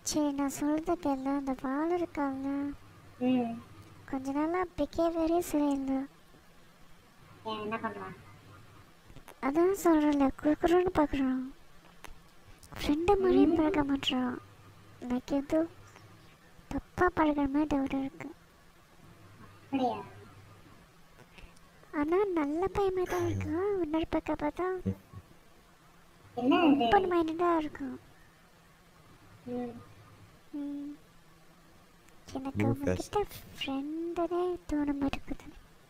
சரி நான் சொல்றது கேள்வி அந்த வால் இருக்காங்க ம் கொஞ்ச நாளா பிஹேவியரே சரியில்லை ஏன் என்ன பண்ணுறான் அதான் சொல்கிறேன்ல குறுக்குறோன்னு பார்க்குறான் ஃப்ரெண்டு மாதிரியே பழக மாட்டான் எனக்கு ஏதோ தப்பாக பழகிற மாதிரி டவுட் இருக்கு அப்படியா ஆனால் நல்ல பையன் தான் இருக்கான் இன்னொரு பக்கம் பார்த்தா என்ன இது ஓப்பன் மைண்டடாக இருக்கும் ம் ம். எனக்கு You அவங்ககிட்ட ஃப்ரெண்டனே தோண மாட்டேங்குது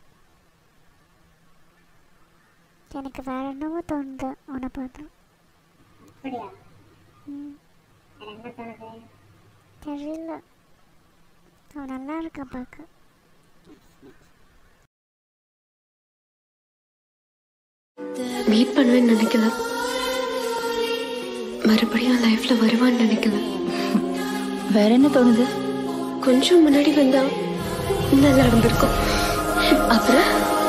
எனக்கு வேற என்னவோ தோணுது அவனை பார்த்தா அப்படியா ம் எனக்கு என்ன தோணுது தெரியல அவன் நல்லா இருக்கான் பார்க்க மீட் பண்ணுவேன்னு நினைக்கல மறுபடியும் லைஃப்ல வருவான்னு நினைக்கல வேற என்ன தோணுது கொஞ்சம் முன்னாடி வந்தா நல்லா இருந்திருக்கும் அப்புறம்